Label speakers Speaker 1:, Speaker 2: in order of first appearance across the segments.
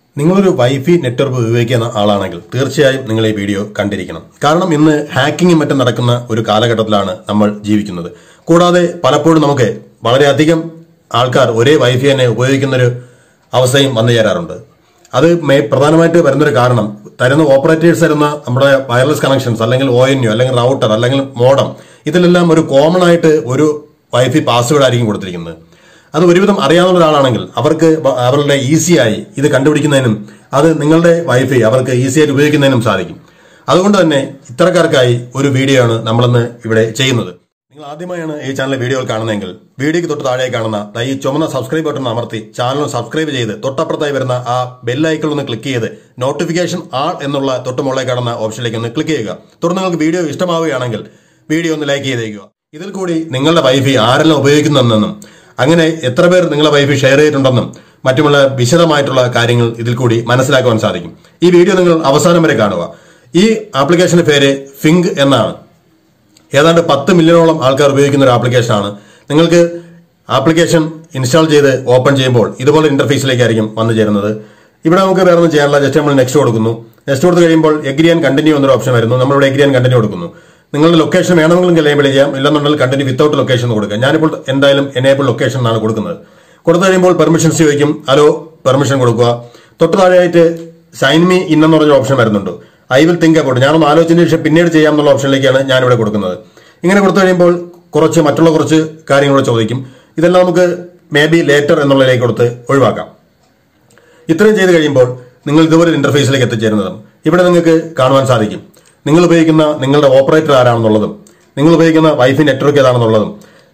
Speaker 1: നിങ്ങളൊരു wifi network ഉപയോഗിക്കുന്ന ആളാണെങ്കിൽ തീർച്ചയായും നിങ്ങൾ ഈ വീഡിയോ കണ്ടിരിക്കണം കാരണം ഇന്ന് ഹാക്കിങ്ങും മറ്റും നടക്കുന്ന ഒരു കാലഘട്ടത്തിലാണ് നമ്മൾ ജീവിക്കുന്നത് കൂടാതെ പലപ്പോഴും നമുക്ക് വളരെയധികം ആൾക്കാർ ഒരേ വൈഫൈ തന്നെ ഉപയോഗിക്കുന്ന ഒരു അവസ്ഥയും വന്നു ചേരാറുണ്ട് അത് മേ- പ്രധാനമായിട്ട് വരുന്നൊരു കാരണം തരുന്ന ഓപ്പറേറ്റേഴ്സ് തരുന്ന നമ്മുടെ വയർലെസ് കണക്ഷൻസ് അല്ലെങ്കിൽ ഒ എൻ യു അല്ലെങ്കിൽ റൗട്ടർ അല്ലെങ്കിൽ മോഡം ഇതിലെല്ലാം ഒരു കോമൺ ആയിട്ട് ഒരു വൈഫൈ പാസ്വേഡ് ആയിരിക്കും കൊടുത്തിരിക്കുന്നത് അത് ഒരുവിധം അറിയാവുന്ന ഒരാളാണെങ്കിൽ അവർക്ക് വ- അവരുടെ ഈസിയായി ഇത് കണ്ടുപിടിക്കുന്നതിനും അത് നിങ്ങളുടെ വൈഫൈ അവർക്ക് ഈസിയായിട്ട് ഉപയോഗിക്കുന്നതിനും സാധിക്കും അതുകൊണ്ട് തന്നെ ഇത്തരക്കാർക്കായി ഒരു വീഡിയോ ആണ് നമ്മളിന്ന് ഇവിടെ ചെയ്യുന്നത് നിങ്ങൾ ആദ്യമായാണ് ഈ ചാനൽ വീഡിയോകൾ കാണുന്നതെങ്കിൽ വീഡിയോക്ക് തൊട്ട് താഴെ കാണുന്ന ദാ ഈ ചുമന്ന സബ്സ്ക്രൈബ് ബട്ടൺ അമർത്തി ചാനൽ സബ്സ്ക്രൈബ് ചെയ്ത് തൊട്ടപ്പുറത്തായി വരുന്ന ആ ബെല്ലൈക്കൺ ഒന്ന് ക്ലിക്ക് ചെയ്ത് നോട്ടിഫിക്കേഷൻ ആൾ എന്നുള്ള തൊട്ട് മുകളിൽ കാണുന്ന ഓപ്ഷനിലേക്ക് ഒന്ന് ക്ലിക്ക് ചെയ്യുക തുടർന്ന് നിങ്ങൾക്ക് വീഡിയോ ഇഷ്ടമാവുകയാണെങ്കിൽ വീഡിയോ ഒന്ന് ലൈക്ക് ചെയ്തേക്കുക ഇതിൽ കൂടി നിങ്ങളുടെ വൈഫൈ ആരെല്ലാം ഉപയോഗിക്കുന്നെന്നും അങ്ങനെ എത്ര പേർ നിങ്ങളുടെ വൈഫൈ ഷെയർ ചെയ്തിട്ടുണ്ടെന്നും മറ്റുമുള്ള വിശദമായിട്ടുള്ള കാര്യങ്ങൾ ഇതിൽ കൂടി മനസ്സിലാക്കുവാൻ സാധിക്കും ഈ വീഡിയോ നിങ്ങൾ അവസാനം വരെ കാണുക ഈ ആപ്ലിക്കേഷന്റെ പേര് ഫിങ്ക് എന്നാണ് ഏതാണ്ട് പത്ത് മില്യണോളം ആൾക്കാർ ഉപയോഗിക്കുന്ന ഒരു ആപ്ലിക്കേഷനാണ് നിങ്ങൾക്ക് ആപ്ലിക്കേഷൻ ഇൻസ്റ്റാൾ ചെയ്ത് ഓപ്പൺ ചെയ്യുമ്പോൾ ഇതുപോലെ ഇന്റർഫേസിലേക്കായിരിക്കും വന്നു ചേരുന്നത് ഇവിടെ നമുക്ക് വേറെ ഒന്നും ചെയ്യാനില്ല ജസ്റ്റ് നമ്മൾ നെക്സ്റ്റ് കൊടുക്കുന്നു നെക്സ്റ്റ് കൊടുത്തു കഴിയുമ്പോൾ എഗ്രി ആൻഡ് കണ്ടിന്യൂ എന്നൊരു ഓപ്ഷൻ വരുന്നു നമ്മളിവിടെ എഗ്രി ആൻഡ് കണ്ടിന്യൂ കൊടുക്കുന്നു നിങ്ങളുടെ ലൊക്കേഷൻ വേണമെങ്കിലും എനേബിൾ ചെയ്യാം ഇല്ലെന്നുണ്ടെങ്കിൽ കണ്ടിന്യൂ വിത്തൗട്ട് ലൊക്കേഷൻ എന്ന് കൊടുക്കാം ഞാനിപ്പോൾ എന്തായാലും എനേബിൾ ലൊക്കേഷൻ എന്നാണ് കൊടുക്കുന്നത് കൊടുത്തു കഴിയുമ്പോൾ പെർമിഷൻസ് ചോദിക്കും ഹലോ പെർമിഷൻ കൊടുക്കുക തൊട്ട് താഴെയായിട്ട് സൈൻ മീ ഇൻ എന്ന് പറഞ്ഞ ഓപ്ഷൻ വരുന്നുണ്ട് ഐ വിൽ തിങ്ക് അബൌട്ട് ഞാനൊന്ന് ആലോചിച്ചതിന് ശേഷം പിന്നീട് ചെയ്യാം എന്നുള്ള ഓപ്ഷനിലേക്കാണ് ഞാനിവിടെ കൊടുക്കുന്നത് ഇങ്ങനെ കൊടുത്തു കഴിയുമ്പോൾ കുറച്ച് മറ്റുള്ള കുറച്ച് കാര്യങ്ങൾ ചോദിക്കും ഇതെല്ലാം നമുക്ക് മേ ബി ലേറ്റർ എന്നുള്ളതിലേക്ക് കൊടുത്ത് ഒഴിവാക്കാം ഇത്രയും ചെയ്ത് കഴിയുമ്പോൾ നിങ്ങൾ ഇതുപോലെ ഇന്റർഫേസിലേക്ക് എത്തിച്ചേരുന്നതും ഇവിടെ നിങ്ങൾക്ക് കാണുവാൻ സാധിക്കും നിങ്ങൾ ഉപയോഗിക്കുന്ന നിങ്ങളുടെ ഓപ്പറേറ്റർ ആരാണെന്നുള്ളതും നിങ്ങൾ ഉപയോഗിക്കുന്ന വൈഫൈ നെറ്റ്വർക്ക് ഏതാണെന്നുള്ളതും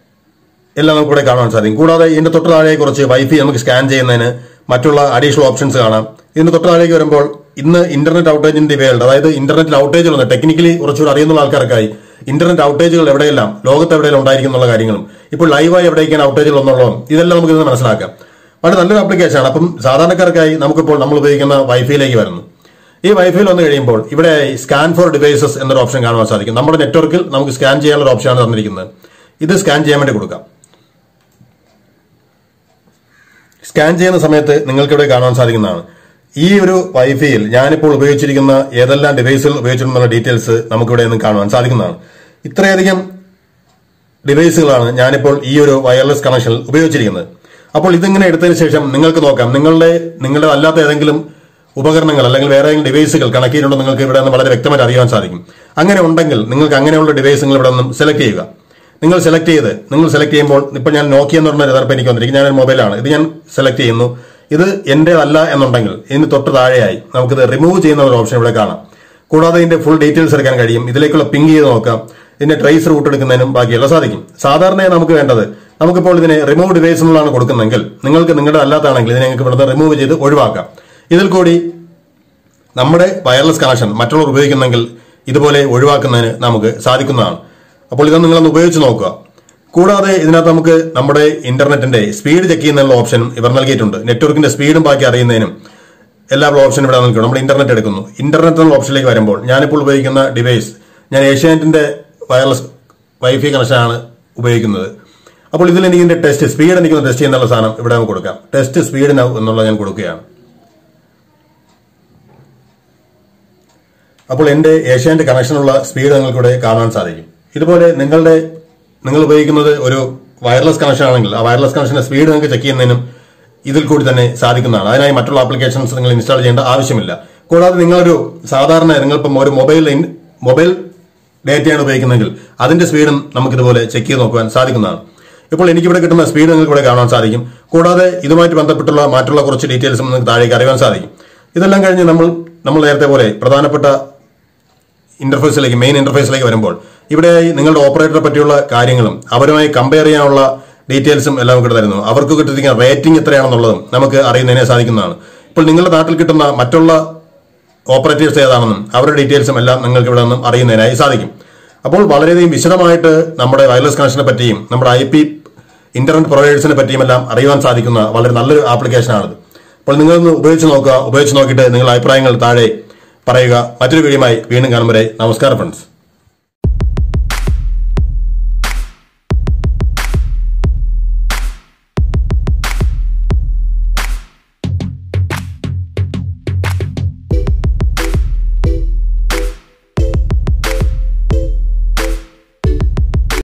Speaker 1: എല്ലാം നമുക്ക് ഇവിടെ കാണാൻ സാധിക്കും കൂടാതെ ഇതിന്റെ തൊട്ട് താഴെ കുറച്ച് വൈഫൈ നമുക്ക് സ്കാൻ ചെയ്യുന്നതിന് മറ്റുള്ള അഡീഷണൽ ഓപ്ഷൻസ് കാണാം ഇതിന്റെ തൊട്ട് താഴേക്ക് വരുമ്പോൾ ഇന്ന് internet outage in the world അതായത് ഇന്റർനെറ്റിൽ ഔട്ടേജുകൾ ടെക്നിക്കലി കുറച്ചുകൂടി അറിയുന്ന ആൾക്കാർക്കായി ഇന്റർനെറ്റ് ഔട്ടേജുകൾ എവിടെയെല്ലാം ലോകത്ത് എവിടെയെല്ലാം ഉണ്ടായിരിക്കും എന്നുള്ള കാര്യങ്ങളും ഇപ്പോൾ ലൈവായി എവിടേക്കാണ് ഔട്ടേജുകൾ എന്നുള്ളതും ഇതെല്ലാം നമുക്ക് ഇന്ന് മനസ്സിലാക്കാം വളരെ നല്ലൊരു ആപ്ലിക്കേഷനാണ് അപ്പം സാധാരണക്കാർക്കായി നമുക്കിപ്പോൾ നമ്മൾ ഉപയോഗിക്കുന്ന വൈഫൈയിലേക്ക് വരുന്നു ഈ വൈഫൈയിൽ വന്നു കഴിയുമ്പോൾ ഇവിടെ സ്കാൻ ഫോർ ഡിവൈസസ് എന്നൊരു ഓപ്ഷൻ കാണുവാൻ സാധിക്കും നമ്മുടെ നെറ്റ്വർക്കിൽ നമുക്ക് സ്കാൻ ചെയ്യാനുള്ള ഒരു ഓപ്ഷനാണ് തന്നിരിക്കുന്നത് ഇത് സ്കാൻ ചെയ്യാൻ വേണ്ടി കൊടുക്കാം സ്കാൻ ചെയ്യുന്ന സമയത്ത് നിങ്ങൾക്ക് ഇവിടെ കാണാൻ സാധിക്കുന്നതാണ് ഈ ഒരു വൈഫൈയിൽ ഞാനിപ്പോൾ ഉപയോഗിച്ചിരിക്കുന്ന ഏതെല്ലാം ഡിവൈസുകൾ ഉപയോഗിച്ചിട്ടുള്ള ഡീറ്റെയിൽസ് നമുക്കിവിടെ നിന്ന് കാണുവാൻ സാധിക്കുന്നതാണ് ഇത്രയധികം ഡിവൈസുകളാണ് ഞാനിപ്പോൾ ഈ ഒരു വയർലെസ് കണക്ഷനിൽ ഉപയോഗിച്ചിരിക്കുന്നത് അപ്പോൾ ഇതിങ്ങനെ എടുത്തതിന് ശേഷം നിങ്ങൾക്ക് നോക്കാം നിങ്ങളുടെ നിങ്ങളുടെ അല്ലാത്ത ഏതെങ്കിലും ഉപകരണങ്ങൾ അല്ലെങ്കിൽ വേറെ ഏതെങ്കിലും ഡിവൈസുകൾ കണക്ട് ചെയ്തിട്ടുണ്ടോ നിങ്ങൾക്ക് ഇവിടെ നിന്ന് വളരെ വ്യക്തമായിട്ട് അറിയാൻ സാധിക്കും അങ്ങനെ ഉണ്ടെങ്കിൽ നിങ്ങൾക്ക് അങ്ങനെയുള്ള ഡിവൈസ് നിങ്ങൾ ഇവിടെ നിന്നും സെലക്ട് ചെയ്യുക നിങ്ങൾ സെലക്ട് ചെയ്ത് നിങ്ങൾ സെലക്ട് ചെയ്യുമ്പോൾ ഇപ്പൊ ഞാൻ നോക്കിയ എന്ന് പറഞ്ഞ എതിർപ്പ് എനിക്ക് വന്നിരിക്കും ഞാൻ മൊബൈലാണ് ഇത് ഞാൻ സെലക്ട് ചെയ്യുന്നു ഇത് എന്റേതല്ല എന്നുണ്ടെങ്കിൽ ഇതിന് തൊട്ട് താഴെയായി നമുക്കിത് റിമൂവ് ചെയ്യുന്ന ഒരു ഓപ്ഷൻ ഇവിടെ കാണാം കൂടാതെ ഇതിന്റെ ഫുൾ ഡീറ്റെയിൽസ് എടുക്കാൻ കഴിയും ഇതിലേക്കുള്ള പിങ് ചെയ്ത് നോക്കാം ഇതിന്റെ ട്രേസ് റൂട്ട് എടുക്കുന്നതിനും ബാക്കിയെല്ലാം സാധിക്കും സാധാരണയായി നമുക്ക് വേണ്ടത് നമുക്കിപ്പോൾ ഇതിനെ റിമൂവ് ഡിവൈസ് എന്നുള്ളതാണ് കൊടുക്കുന്നതെങ്കിൽ നിങ്ങൾക്ക് നിങ്ങളുടെ അല്ലാത്താണെങ്കിൽ ഇതിനെ നിങ്ങൾക്ക് ഇവിടുന്ന് റിമൂവ് ചെയ്ത് ഒഴിവാക്കാം ഇതിൽ കൂടി നമ്മുടെ വയർലെസ് കണക്ഷൻ മറ്റുള്ളവർ ഉപയോഗിക്കുന്നെങ്കിൽ ഇതുപോലെ ഒഴിവാക്കുന്നതിന് നമുക്ക് സാധിക്കുന്നതാണ് അപ്പോൾ ഇത് നിങ്ങളൊന്ന് ഉപയോഗിച്ച് നോക്കുക കൂടാതെ ഇതിനകത്ത് നമുക്ക് നമ്മുടെ ഇന്റർനെറ്റിന്റെ സ്പീഡ് ചെക്ക് ചെയ്യുന്നതിനുള്ള ഓപ്ഷനും ഇവർ നൽകിയിട്ടുണ്ട് നെറ്റ്വർക്കിന്റെ സ്പീഡും ബാക്കി അറിയുന്നതിനും എല്ലാ ഓപ്ഷനും ഇവിടെ നൽകുന്നു നമ്മൾ ഇന്റർനെറ്റ് എടുക്കുന്നു ഇന്റർനെറ്റ് എന്നുള്ള ഓപ്ഷനിലേക്ക് വരുമ്പോൾ ഞാനിപ്പോൾ ഉപയോഗിക്കുന്ന ഡിവൈസ് ഞാൻ ഏഷ്യാനെറ്റിന്റെ വയർലെസ് വൈഫൈ കണക്ഷനാണ് ഉപയോഗിക്കുന്നത് അപ്പോൾ ഇതിൽ എനിക്ക് ഇതിന്റെ ടെസ്റ്റ് സ്പീഡ് എനിക്ക് ടെസ്റ്റ് ചെയ്യുന്നുള്ള സാധനം ഇവിടെ നമുക്ക് കൊടുക്കാം ടെസ്റ്റ് സ്പീഡ് നൗ എന്നുള്ളത് ഞാൻ കൊടുക്കുകയാണ് അപ്പോൾ എന്റെ ഏഷ്യാനെറ്റ് കണക്ഷനുള്ള സ്പീഡ് നിങ്ങൾക്ക് ഇവിടെ കാണാൻ സാധിക്കും ഇതുപോലെ നിങ്ങളുടെ നിങ്ങൾ ഉപയോഗിക്കുന്നത് ഒരു വയർലെസ് കണക്ഷൻ ആണെങ്കിൽ ആ വയർലെസ് കണക്ഷന്റെ സ്പീഡ് നിങ്ങൾക്ക് ചെക്ക് ചെയ്യുന്നതിനും ഇതിൽ കൂടി തന്നെ സാധിക്കുന്നതാണ് അതിനായി മറ്റുള്ള ആപ്ലിക്കേഷൻസ് നിങ്ങൾ ഇൻസ്റ്റാൾ ചെയ്യേണ്ട ആവശ്യമില്ല കൂടാതെ നിങ്ങളൊരു സാധാരണ നിങ്ങളിപ്പം ഒരു മൊബൈൽ മൊബൈൽ ഡേറ്റയാണ് ഉപയോഗിക്കുന്നതെങ്കിൽ അതിന്റെ സ്പീഡും നമുക്കിതുപോലെ ചെക്ക് ചെയ്ത് നോക്കുവാൻ സാധിക്കുന്നതാണ് ഇപ്പോൾ എനിക്കിവിടെ കിട്ടുന്ന സ്പീഡ് നിങ്ങൾക്ക് ഇവിടെ കാണാൻ സാധിക്കും കൂടാതെ ഇതുമായിട്ട് ബന്ധപ്പെട്ടുള്ള മറ്റുള്ള കുറച്ച് ഡീറ്റെയിൽസും നിങ്ങൾക്ക് താഴേക്ക് അറിയാൻ സാധിക്കും ഇതെല്ലാം കഴിഞ്ഞ് നമ്മൾ നമ്മൾ നേരത്തെ പോലെ പ്രധാനപ്പെട്ട ഇന്റർഫേസിലേക്ക് മെയിൻ ഇന്റർഫേസിലേക്ക് വരുമ്പോൾ ഇവിടെ നിങ്ങളുടെ ഓപ്പറേറ്ററെ പറ്റിയുള്ള കാര്യങ്ങളും അവരുമായി കമ്പയർ ചെയ്യാനുള്ള ഡീറ്റെയിൽസും എല്ലാം ഇവിടെ തരുന്നു അവർക്ക് കിട്ടിയിരിക്കുന്ന റേറ്റിംഗ് എത്രയാണെന്നുള്ളതും നമുക്ക് അറിയുന്നതിനെ സാധിക്കുന്നതാണ് ഇപ്പോൾ നിങ്ങളുടെ നാട്ടിൽ കിട്ടുന്ന മറ്റുള്ള ഓപ്പറേറ്റേഴ്സ് ഏതാണെന്നും അവരുടെ ഡീറ്റെയിൽസും എല്ലാം നിങ്ങൾക്ക് ഇവിടെ നിന്നും അറിയുന്നതിനായി സാധിക്കും അപ്പോൾ വളരെയധികം വിശദമായിട്ട് നമ്മുടെ വയർലെസ് കണക്ഷനെ പറ്റിയും നമ്മുടെ ഐ പി ഇന്റർനെറ്റ് പ്രൊവൈഡേഴ്സിനെ പറ്റിയും എല്ലാം അറിയുവാൻ സാധിക്കുന്ന വളരെ നല്ലൊരു ആപ്ലിക്കേഷനാണിത് അപ്പോൾ നിങ്ങളൊന്ന് ഉപയോഗിച്ച് നോക്കുക ഉപയോഗിച്ച് നോക്കിയിട്ട് നിങ്ങളുടെ അഭിപ്രായങ്ങൾ താഴെ പറയുക മറ്റൊരു വീഡിയോയുമായി വീണ്ടും കാണും വരെ നമസ്കാരം ഫ്രണ്ട്സ്